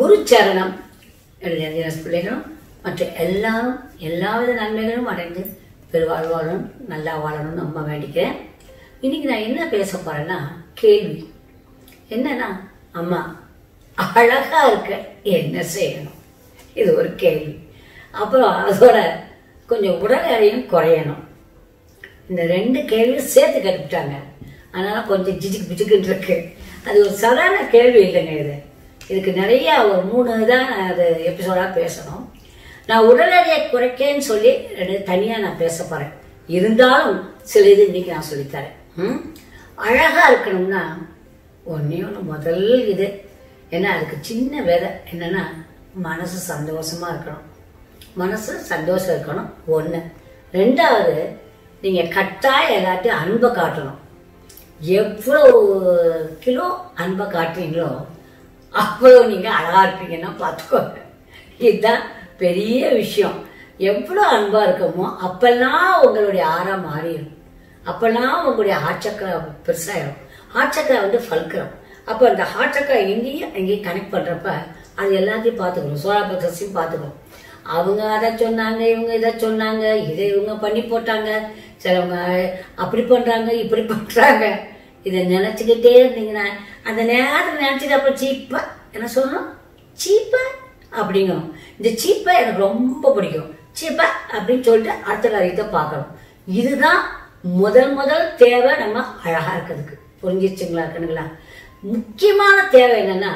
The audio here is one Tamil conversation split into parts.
குரு சரணம் எழுதிய தினஸ் பிள்ளைகளும் மற்ற எல்லாரும் எல்லாவித நன்மைகளும் அடைந்து பெருவாழ் வாழணும் நல்லா வாழணும்னு ரொம்ப வேண்டிக்கிறேன் இன்னைக்கு நான் என்ன பேச போறேன்னா கேள்வி என்னன்னா அம்மா அழகா இருக்க என்ன செய்யணும் இது ஒரு கேள்வி அப்புறம் அதோட கொஞ்சம் உடல் எடையும் குறையணும் இந்த ரெண்டு கேள்வியும் சேர்த்து கட்டுப்பிட்டாங்க அதனால கொஞ்சம் ஜிஜிக்கு பிச்சுக்குன்னு இருக்கு அது ஒரு சாதாரண கேள்வி இல்லைங்க இது இதுக்கு நிறைய ஒரு மூணு தான் நான் அது எபிசோடாக பேசணும் நான் உடல் எடையை குறைக்கேன்னு சொல்லி ரெண்டு தனியாக நான் பேச போகிறேன் இருந்தாலும் சில இது இன்னைக்கு நான் சொல்லித்தரேன் ம் அழகாக இருக்கணும்னா ஒன்றே ஒன்று முதல் இது ஏன்னா அதுக்கு சின்ன விதை என்னன்னா மனசு சந்தோஷமா இருக்கணும் மனசு சந்தோஷம் இருக்கணும் ஒன்று ரெண்டாவது நீங்கள் கட்டாயம் எல்லாத்தையும் அன்பை காட்டணும் எவ்வளோ கிலோ அன்பை காட்டுறீங்களோ அவ்வளோ நீங்கள் அழகா இருப்பீங்கன்னா பார்த்துக்கோங்க இதுதான் பெரிய விஷயம் எவ்வளோ அன்பா இருக்கமோ அப்பெல்லாம் உங்களுடைய ஆறாம் மாறிடும் அப்பெல்லாம் உங்களுடைய ஹார்ட் சக்கரை பெருசாயிடும் ஹார்ட் சக்கரை வந்து ஃபல்கிறோம் அப்போ அந்த ஹார்ட் சக்கரை எங்கேயும் எங்கேயும் கனெக்ட் பண்ணுறப்ப அது எல்லாத்தையும் பார்த்துக்கணும் சோழா பக்ஸையும் பார்த்துக்கணும் அவங்க அதை சொன்னாங்க இவங்க இதை சொன்னாங்க இதை இவங்க பண்ணி போட்டாங்க சிலவங்க அப்படி பண்றாங்க இப்படி பண்றாங்க இதை நினைச்சுக்கிட்டே இருந்தீங்கன்னா அந்த நேரத்தில் நினைச்சிட்டு அப்புறம் சீப்பா என்ன சொல்லணும் சீப்பா அப்படிங்கணும் இந்த சீப்பா எனக்கு ரொம்ப பிடிக்கும் சீப்பா அப்படின்னு சொல்லிட்டு அடுத்த காரியத்தை பார்க்கணும் இதுதான் முதல் முதல் தேவை நம்ம அழகா இருக்கிறதுக்கு புரிஞ்சிச்சுங்களா கண்ணுங்களா முக்கியமான தேவை என்னன்னா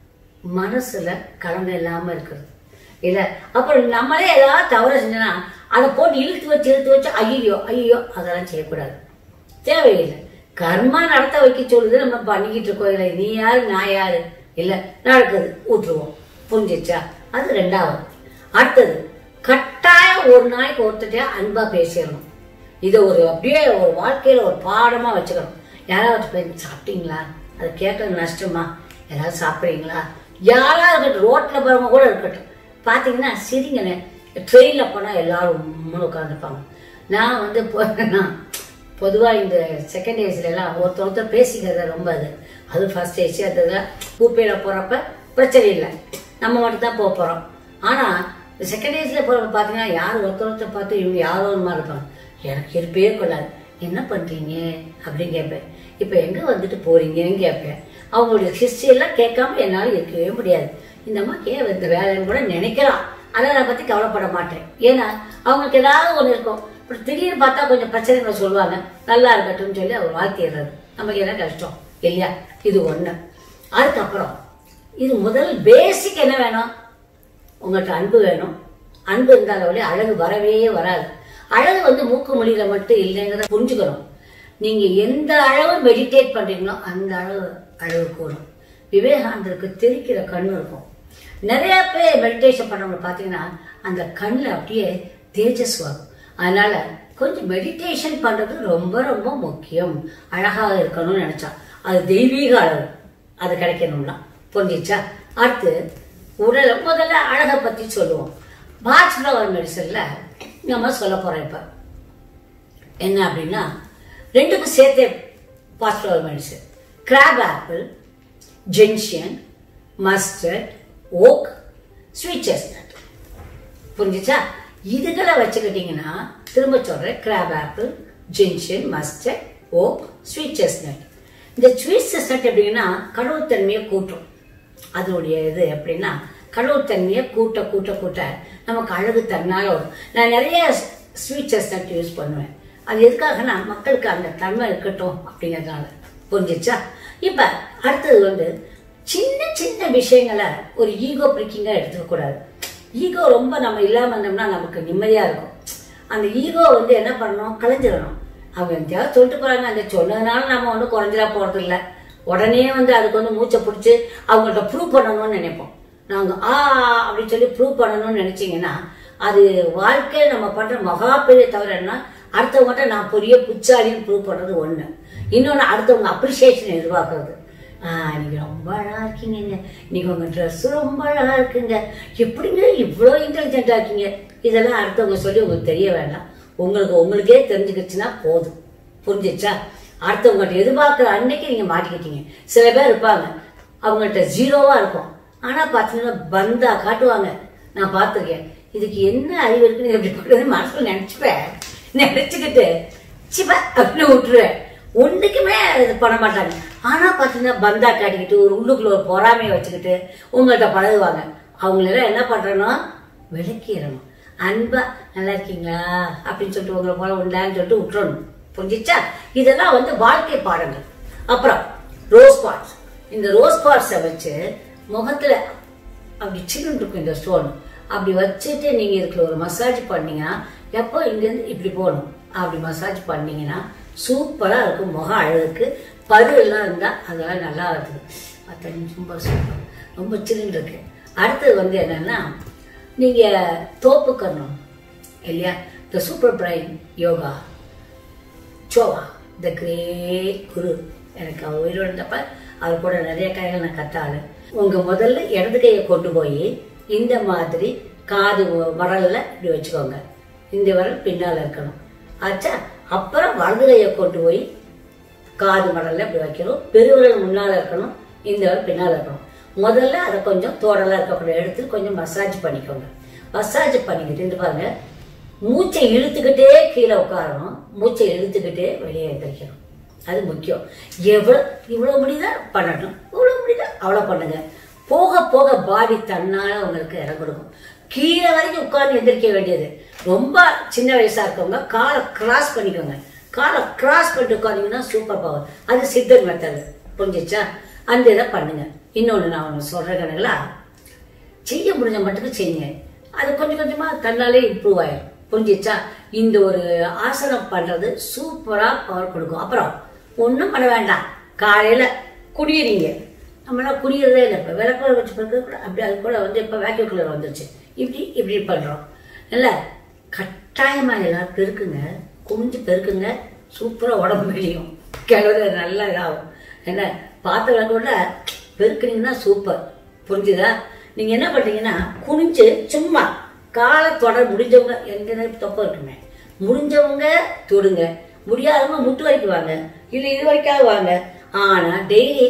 மனசுல கலந்து இல்லாம இருக்கிறது இல்ல அப்புறம் நம்மளே ஏதாவது தவறு செஞ்சோன்னா அதை போட்டு இழுத்து வச்சு இழுத்து வச்சு ஐயோ ஐயோ அதெல்லாம் செய்யக்கூடாது தேவையில்லை கர்மா நடத்த வைக்க சொல்லுது நம்ம பண்ணிக்கிட்டு இருக்கோம் இல்லை நீ யாரு நான் யாரு இல்ல நடக்குது ஊற்றுவோம் புரிஞ்சிச்சா அது ரெண்டாவது அடுத்தது கட்டாயம் ஒரு நாளைக்கு ஒருத்தட்டையா அன்பா பேசிடணும் இதை ஒரு அப்படியே ஒரு வாழ்க்கையில ஒரு பாடமா வச்சுக்கணும் யாராவது போய் சாப்பிட்டீங்களா அதை கேட்கறது நஷ்டமா யாராவது சாப்பிட்றீங்களா யாராவது இருக்கட்டும் ரோட்ல போறவங்க கூட இருக்கட்டும் பாத்தீங்கன்னா சிரிங்கண்ணே ட்ரெயின்ல போனா எல்லாரும் உம்முன்னு உட்காந்துருப்பாங்க நான் வந்து போனா பொதுவா இந்த செகண்ட் ஏஜ்ல எல்லாம் ஒருத்தர் ஒருத்தர் பேசிக்கிறத ரொம்ப அது அது ஃபர்ஸ்ட் ஏஜ் அதெல்லாம் கூப்பையில போறப்ப பிரச்சனை இல்லை நம்ம மட்டும் தான் போக போறோம் ஆனா செகண்ட் ஏஜ்ல போறப்ப பாத்தீங்கன்னா யார் ஒருத்தர் ஒருத்தர் பார்த்து இவங்க யாரோ ஒரு மாதிரி இருப்பாங்க எனக்கு இருப்பே கொள்ளாது என்ன பண்றீங்க அப்படின்னு கேட்பேன் இப்ப எங்க வந்துட்டு போறீங்கன்னு கேட்பேன் அவங்களுடைய ஹிஸ்டரி எல்லாம் கேட்காம என்னால இருக்கவே முடியாது இந்த அம்மா ஏன் இந்த வேலைன்னு கூட நினைக்கலாம் ஆனா அதை பத்தி கவலைப்பட மாட்டேன் ஏன்னா அவங்களுக்கு ஏதாவது ஒண்ணு இருக்கும் அப்புறம் திடீர்னு பார்த்தா கொஞ்சம் பிரச்சனைகளை சொல்லுவாங்க நல்லா இருக்கட்டும்னு சொல்லி அவர் வாழ்த்திடுறது நமக்கு என்ன கஷ்டம் இல்லையா இது ஒண்ணு அதுக்கப்புறம் இது முதல் பேசிக் என்ன வேணும் உங்கள்கிட்ட அன்பு வேணும் அன்பு இருந்தால வழி அழகு வரவே வராது அழகு வந்து மூக்கு மொழியில மட்டும் இல்லைங்கிறத புரிஞ்சுக்கணும் நீங்க எந்த அளவு மெடிடேட் பண்றீங்களோ அந்த அளவு அழகு கூடும் விவேகானந்தருக்கு தெரிக்கிற கண்ணு இருக்கும் நிறைய பேர் மெடிடேஷன் பண்றவங்க பாத்தீங்கன்னா அந்த கண்ணில் அப்படியே தேஜஸ் வரும் அதனால கொஞ்சம் மெடிடேஷன் பண்றது ரொம்ப ரொம்ப முக்கியம் அழகாக இருக்கணும்னு நினைச்சா அது தெய்வீக அழகு அது கிடைக்கணும்னா புரிஞ்சிச்சா அடுத்து உடல் முதல்ல அழகை பத்தி சொல்லுவோம் பாட்ச் ஃப்ளவர் மெடிசன்ல நம்ம சொல்ல போறோம் இப்ப என்ன அப்படின்னா ரெண்டுக்கும் சேர்த்தே Bach flower medicine crab apple gentian mustard oak sweet chestnut புரிஞ்சுச்சா இதுகளை வச்சுக்கிட்டீங்கன்னா திரும்ப சொல்றேன் crab apple gentian mustard oak sweet chestnut இந்த ஸ்வீட் செஸ்னட் எப்படின்னா கடவுத்தன்மையை கூட்டும் அதனுடைய இது எப்படின்னா கடவுத்தன்மையை கூட்ட கூட்ட கூட்ட நமக்கு அழகு தன்னால வரும் நான் நிறைய ஸ்வீட் செஸ்னட் யூஸ் பண்ணுவேன் அது எதுக்காகனா மக்களுக்கு அந்த தன்மை இருக்கட்டும் அப்படிங்கிறதுனால புரிஞ்சிச்சா இப்ப அடுத்தது வந்து சின்ன சின்ன விஷயங்களை ஒரு ஈகோ பிரிக்கிங்கா எடுத்துக்க கூடாது ஈகோ ரொம்ப நம்ம இல்லாம இருந்தோம்னா நமக்கு நிம்மதியா இருக்கும் அந்த ஈகோ வந்து என்ன பண்ணணும் கலைஞ்சிடணும் அவங்க எங்கேயாவது சொல்லிட்டு போறாங்க அந்த சொன்னதுனால நம்ம ஒன்றும் குறைஞ்சிடா போறது இல்லை உடனே வந்து அதுக்கு வந்து மூச்சை பிடிச்சி அவங்கள்ட்ட ப்ரூவ் பண்ணணும்னு நினைப்போம் நாங்க ஆ அப்படின்னு சொல்லி ப்ரூவ் பண்ணணும்னு நினைச்சீங்கன்னா அது வாழ்க்கை நம்ம பண்ற மகா பெரிய தவிர என்ன அடுத்தவங்ககிட்ட நான் பெரிய புச்சாலின்னு ப்ரூவ் பண்றது ஒண்ணு இன்னொன்னு அடுத்தவங்க அப்ரிசியேஷன் எதிர்பார்க்கறது ஆஹ் நீங்க ரொம்ப அழகா இருக்கீங்க நீங்க உங்க ட்ரெஸ் ரொம்ப அழகா இருக்குங்க எப்படிங்க இவ்வளோ இன்டெலிஜென்டா இருக்கீங்க இதெல்லாம் அடுத்தவங்க சொல்லி உங்களுக்கு தெரிய வேண்டாம் உங்களுக்கு உங்களுக்கே தெரிஞ்சுக்கிச்சுன்னா போதும் புரிஞ்சிச்சா அடுத்தவங்கள்ட்ட எதிர்பார்க்குற அன்னைக்கு நீங்க மாட்டிக்கிட்டீங்க சில பேர் இருப்பாங்க அவங்கள்ட்ட ஜீரோவா இருக்கும் ஆனா பாத்தீங்கன்னா பந்தா காட்டுவாங்க நான் பார்த்திருக்கேன் இதுக்கு என்ன அறிவு இருக்குன்னு எப்படி பண்றது மனசுல நினைச்சுப்பேன் நினைச்சுக்கிட்டு சிவ அப்படின்னு விட்டுருவேன் ஒண்ணுக்குமே இது பண்ண மாட்டாங்க ஆனா பாத்தீங்கன்னா பந்தா காட்டிக்கிட்டு ஒரு உள்ளுக்குள்ள ஒரு பொறாமையை வச்சுக்கிட்டு உங்கள்கிட்ட பழகுவாங்க அவங்களெல்லாம் என்ன பண்றேன்னா விளக்கிடணும் அன்பா நல்லா இருக்கீங்களா அப்படின்னு சொல்லிட்டு உங்களை போல உண்டான்னு சொல்லிட்டு விட்டுறணும் புரிஞ்சிச்சா இதெல்லாம் வந்து வாழ்க்கை பாடங்கள் அப்புறம் ரோஸ் பார்ட்ஸ் இந்த ரோஸ் பார்ட்ஸை வச்சு முகத்துல அப்படி சின்ன இருக்கும் இந்த ஸ்டோன் அப்படி வச்சுட்டு நீங்க இதுக்கு ஒரு மசாஜ் பண்ணீங்கன்னா எப்போ இங்கேருந்து இப்படி போகணும் அப்படி மசாஜ் பண்ணீங்கன்னா சூப்பரா இருக்கும் முக அழகுக்கு பரு எல்லாம் இருந்தா அதெல்லாம் நல்லா இருக்குது பத்து நிமிஷம் ரொம்ப சூப்பர் ரொம்ப சில்லுன்னு இருக்கு அடுத்தது வந்து என்னன்னா நீங்க தோப்பு கண்ணம் இல்லையா the super brain yoga Choa the great guru எனக்கு அவர் உயிரோடு இருந்தப்ப அவர் கூட நிறைய கைகள் நான் கத்தாள் உங்க முதல்ல இடது கையை கொண்டு போய் இந்த மாதிரி காது வரல்ல இப்படி வச்சுக்கோங்க இந்த விரல் பின்னால இருக்கணும் ஆச்சா அப்புறம் வலது கையை கொண்டு போய் காது மடல்ல இப்படி வைக்கணும் பெருவிரல் முன்னால இருக்கணும் இந்த விரல் பின்னால இருக்கணும் முதல்ல அதை கொஞ்சம் தோடலா இருக்கக்கூடிய எடுத்து கொஞ்சம் மசாஜ் பண்ணிக்கோங்க மசாஜ் பண்ணிக்கிட்டு இந்த பாருங்க மூச்சை இழுத்துக்கிட்டே கீழே உட்காரணும் மூச்சை இழுத்துக்கிட்டே வெளியே எந்திரிக்கணும் அது முக்கியம் எவ்வளவு இவ்வளவு முடியுதா பண்ணட்டும் இவ்வளவு முடியுதா அவ்வளவு பண்ணுங்க போக போக பாடி தன்னால உங்களுக்கு இடம் கொடுக்கும் கீழே வரைக்கும் உட்கார்ந்து எந்திரிக்க வேண்டியது ரொம்ப சின்ன வயசா இருக்கவங்க காலை கிராஸ் பண்ணிக்கோங்க காலை கிராஸ் பண்ணிட்டு உட்காந்தீங்கன்னா சூப்பர் பவர் அது சித்தர் மெத்தடு புரிஞ்சிச்சா அந்த இதை பண்ணுங்க இன்னொன்னு நான் ஒன்று சொல்றேன் கணங்களா செய்ய முடிஞ்ச மட்டுக்கு செய்யுங்க அது கொஞ்சம் கொஞ்சமா தன்னாலே இம்ப்ரூவ் ஆயிடும் புரிஞ்சிச்சா இந்த ஒரு ஆசனம் பண்றது சூப்பரா பவர் கொடுக்கும் அப்புறம் ஒன்றும் பண்ண வேண்டாம் காலையில குடியிறீங்க நம்மளாம் குடிக்கிறதே இல்லை இப்போ விளக்குல வச்சு பிறகு கூட அப்படி அது கூட வந்து இப்போ வேக்யூம் குளர் வந்துருச்சு இப்படி இப்படி பண்றோம் இல்ல கட்டாயமா எல்லாரும் பெருக்குங்க குனிஞ்சு பெருக்குங்க சூப்பரா உடம்பு வெளியும் கிழவு நல்லா இதாகும் என்ன பார்த்த விளக்கோட பெருக்குனீங்கன்னா சூப்பர் புரிஞ்சுதா நீங்க என்ன பண்றீங்கன்னா குனிஞ்சு சும்மா காலை தொடர் முடிஞ்சவங்க எங்க தொப்பம் இருக்குமே முடிஞ்சவங்க தொடுங்க முடியாதவங்க முட்டு வரைக்கும் வாங்க இல்ல இது வரைக்காவது வாங்க ஆனா டெய்லி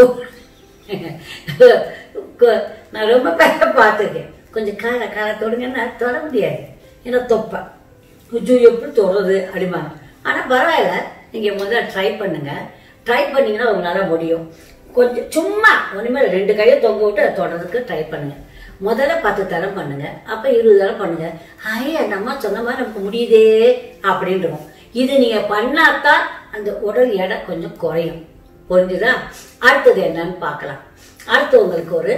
நான் ரொம்ப பேர பார்த்துருக்கேன் கொஞ்சம் காலை காலை தொடுங்கன்னா தொட முடியாது ஏன்னா தொப்பை ஐயோ எப்படி தொடுறது அப்படிம்பாங்க ஆனா பரவாயில்ல நீங்க முதல்ல ட்ரை பண்ணுங்க ட்ரை பண்ணீங்கன்னா உங்களால முடியும் கொஞ்சம் சும்மா ஒண்ணுமே இல்ல, ரெண்டு கையை தொங்க விட்டு அதை தொடர்றதுக்கு ட்ரை பண்ணுங்க முதல்ல பத்து தரம் பண்ணுங்க அப்ப இருபது தரம் பண்ணுங்க ஐயா நம்ம சொன்ன மாதிரி நமக்கு முடியுதே அப்படின்றோம் இது நீங்க பண்ணாதான் அந்த உடல் எடை கொஞ்சம் குறையும் புரிஞ்சுதா அடுத்தது என்னன்னு பார்க்கலாம் அடுத்து உங்களுக்கு ஒரு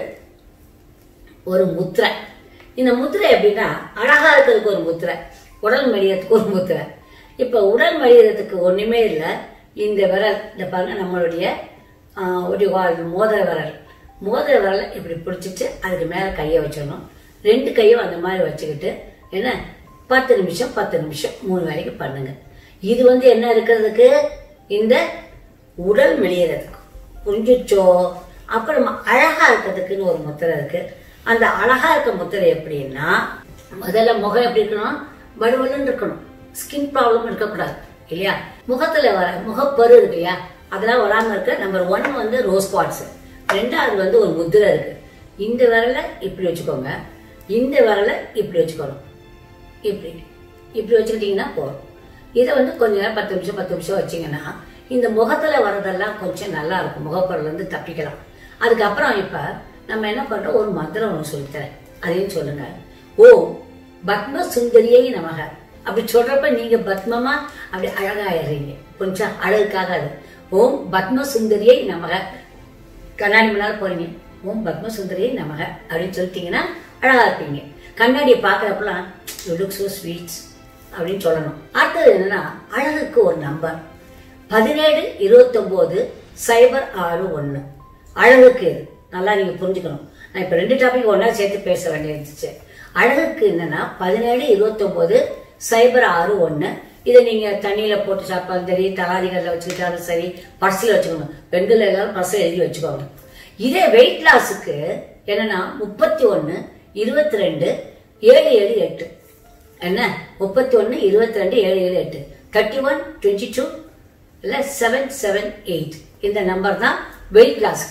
ஒரு முத்திரை இந்த முத்திரை எப்படின்னா அழகா இருக்கிறதுக்கு ஒரு முத்திரை உடல் மெலியறதுக்கு ஒரு முத்திரை இப்ப உடல் மெலியறதுக்கு ஒண்ணுமே இல்லை இந்த விரல் இந்த பாருங்க நம்மளுடைய ஆஹ், ஒரு வா- மோதிர விரல் மோதிர விரலை இப்படி பிடிச்சிட்டு அதுக்கு மேல கையை வச்சிடணும் ரெண்டு கையும் அந்த மாதிரி வச்சுக்கிட்டு என்ன பத்து நிமிஷம் பத்து நிமிஷம் மூணு வரைக்கும் பண்ணுங்க இது வந்து என்ன இருக்கிறதுக்கு இந்த உடல் மெலியறதுக்கு புரிஞ்சுச்சோ அப்புறம் அழகா இருக்கிறதுக்குன்னு ஒரு முத்திரை இருக்கு அந்த அழகா இருக்க முத்திரை எப்படின்னா முதல்ல முகம் எப்படி இருக்கணும் வலுவலுன்னு இருக்கணும் ஸ்கின் ப்ராப்ளம் இருக்கக்கூடாது இல்லையா முகத்துல வர முகப்பரு இருக்கு இல்லையா அதெல்லாம் வராம இருக்க நம்பர் ஒன் வந்து ரோஸ் பாட்ஸ் ரெண்டாவது வந்து ஒரு முத்திரை இருக்கு இந்த விரலை இப்படி வச்சுக்கோங்க இந்த விரலை இப்படி வச்சுக்கணும் இப்படி இப்படி வச்சுக்கிட்டீங்கன்னா போதும் இதை வந்து கொஞ்ச நேரம் பத்து நிமிஷம் பத்து நிமிஷம் வச்சீங்கன்னா இந்த முகத்துல வர்றதெல்லாம் கொஞ்சம் நல்லா இருக்கும் முகப்பொருள் வந்து தப்பிக்கலாம் அதுக்கப்புறம் இப்ப நம்ம என்ன பண்றோம் ஒரு மந்திரம் ஒன்று சொல்லித்தரேன் அதையும் சொல்லுங்க ஓ பத்ம சுந்தரியை நமக அப்படி சொல்றப்ப நீங்க பத்மமா அப்படி அழகாயிடுறீங்க கொஞ்சம் அழகுக்காக அது ஓம் பத்ம சுந்தரியை நமக கண்ணாடி முன்னால போறீங்க ஓம் பத்ம சுந்தரியை நமக அப்படின்னு சொல்லிட்டீங்கன்னா அழகா இருப்பீங்க கண்ணாடியை பாக்குறப்பெல்லாம் யூ லுக் so ஸ்வீட்ஸ் அப்படின்னு சொல்லணும் அடுத்தது என்னன்னா அழகுக்கு ஒரு நம்பர் பதினேழு இருபத்தொம்போது சைபர் ஆறு ஒன்று அழகுக்கு இது நல்லா நீங்க புரிஞ்சுக்கணும் நான் இப்ப ரெண்டு டாபிக் ஒண்ணா சேர்த்து பேச வேண்டியிருந்துச்சு அழகுக்கு என்னன்னா பதினேழு இருபத்தொம்போது சைபர் ஆறு ஒன்று இதை நீங்க தண்ணியில போட்டு சாப்பிட்டாலும் சரி தலாதிகளில் வச்சுக்கிட்டாலும் சரி பர்ஸில் வச்சுக்கணும் பெண்கள் எல்லாரும் பர்ஸில் எழுதி வச்சுக்கோங்க இதே வெயிட் லாஸுக்கு என்னன்னா முப்பத்தி ஒன்று இருபத்தி ரெண்டு ஏழு ஏழு எட்டு என்ன முப்பத்தி ஒன்று இருபத்தி ரெண்டு ஏழு ஏழு எட்டு தேர்ட்டி ஒன் டுவெண்ட்டி டூ இல்லை செவன் செவன் எயிட் இந்த நம்பர் தான் வெயிட் லாஸ்க்கு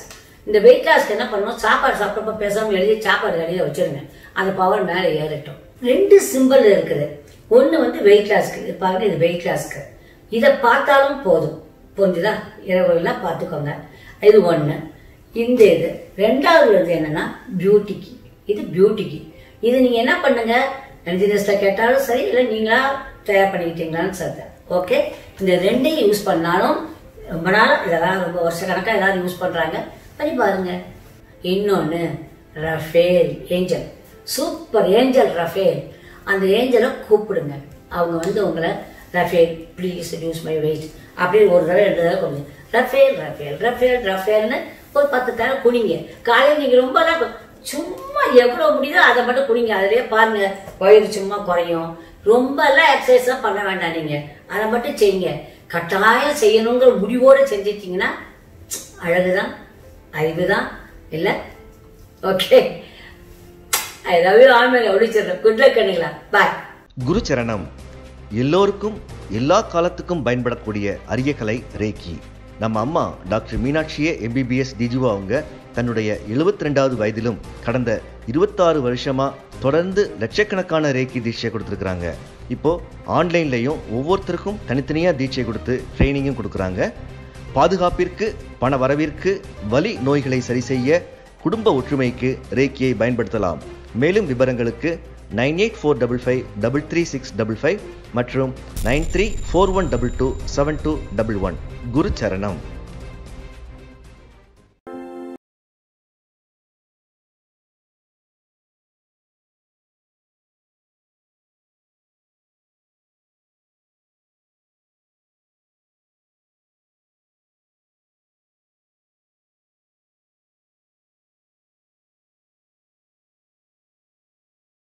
இந்த வெயிட் லாஸ்க்கு என்ன பண்ணுவோம் சாப்பாடு சாப்பிட்றப்ப பேசாம எழுதி சாப்பாடு எழுதி வச்சிருங்க அந்த பவர் மேலே ஏறட்டும் ரெண்டு சிம்பிள் இருக்குது ஒன்று வந்து வெயிட் லாஸ்க்கு இது பாருங்க இது வெயிட் லாஸ்க்கு இதை பார்த்தாலும் போதும் புரிஞ்சுதா இரவுலாம் பார்த்துக்கோங்க இது ஒன்று இந்த இது ரெண்டாவது வந்து என்னன்னா பியூட்டிக்கு இது பியூட்டிக்கு இது நீங்க என்ன பண்ணுங்க என்ஜினியர்ஸ்ல கேட்டாலும் சரி இல்லை நீங்களா தயார் பண்ணிக்கிட்டீங்களான்னு சொல்றேன் ஓகே இந்த ரெண்டையும் யூஸ் பண்ணாலும் ரொம்ப நாள் இதெல்லாம் ரொம்ப வருஷ கணக்காக எல்லாரும் யூஸ் பண்றாங்க பண்ணி பாருங்க இன்னொன்று Raphael angel super angel Raphael அந்த ஏஞ்சலை கூப்பிடுங்க அவங்க வந்து உங்களை Raphael please reduce my weight அப்படின்னு ஒரு தடவை ரெண்டு தடவை கொஞ்சம் ரஃபேல் ரஃபேல் ரஃபேல் ரஃபேல்னு ஒரு பத்து தடவை குனிங்க காலையில் நீங்கள் ரொம்ப தான் சும்மா எவ்வளோ முடியுதோ அதை மட்டும் குனிங்க அதிலேயே பாருங்க வயிறு சும்மா குறையும் ரொம்ப எல்லாம் எக்ஸசைஸ்லாம் பண்ண வேண்டாம் நீங்கள் அதை மட்டும் செய்யுங்க கட்டாயம் செய்யணுங்கிற முடிவோடு செஞ்சிட்டிங்கன்னா அழகுதான் அறிவுதான் இல்லை ஓகே ஐ லவ் யூ ஆன்மீக ஒழிச்சிடுறேன் குட் லக் கண்ணுங்களா பாய் குரு சரணம் எல்லோருக்கும் எல்லா காலத்துக்கும் பயன்படக்கூடிய அரிய கலை ரேக்கி நம்ம அம்மா டாக்டர் மீனாட்சியே எம்பிபிஎஸ் டிஜிவா அவங்க தன்னுடைய எழுபத்தி ரெண்டாவது வயதிலும் கடந்த இருபத்தாறு வருஷமா தொடர்ந்து லட்சக்கணக்கான ரேக்கி தீட்சை கொடுத்துருக்குறாங்க இப்போ ஆன்லைன்லையும் ஒவ்வொருத்தருக்கும் தனித்தனியா தீட்சை கொடுத்து ட்ரைனிங்கும் கொடுக்குறாங்க பாதுகாப்பிற்கு பண வரவிற்கு வலி நோய்களை சரி செய்ய குடும்ப ஒற்றுமைக்கு ரேக்கியை பயன்படுத்தலாம் மேலும் விவரங்களுக்கு nine eight four double five double three six double five மற்றும் nine three four one double two seven two double one குரு சரணம்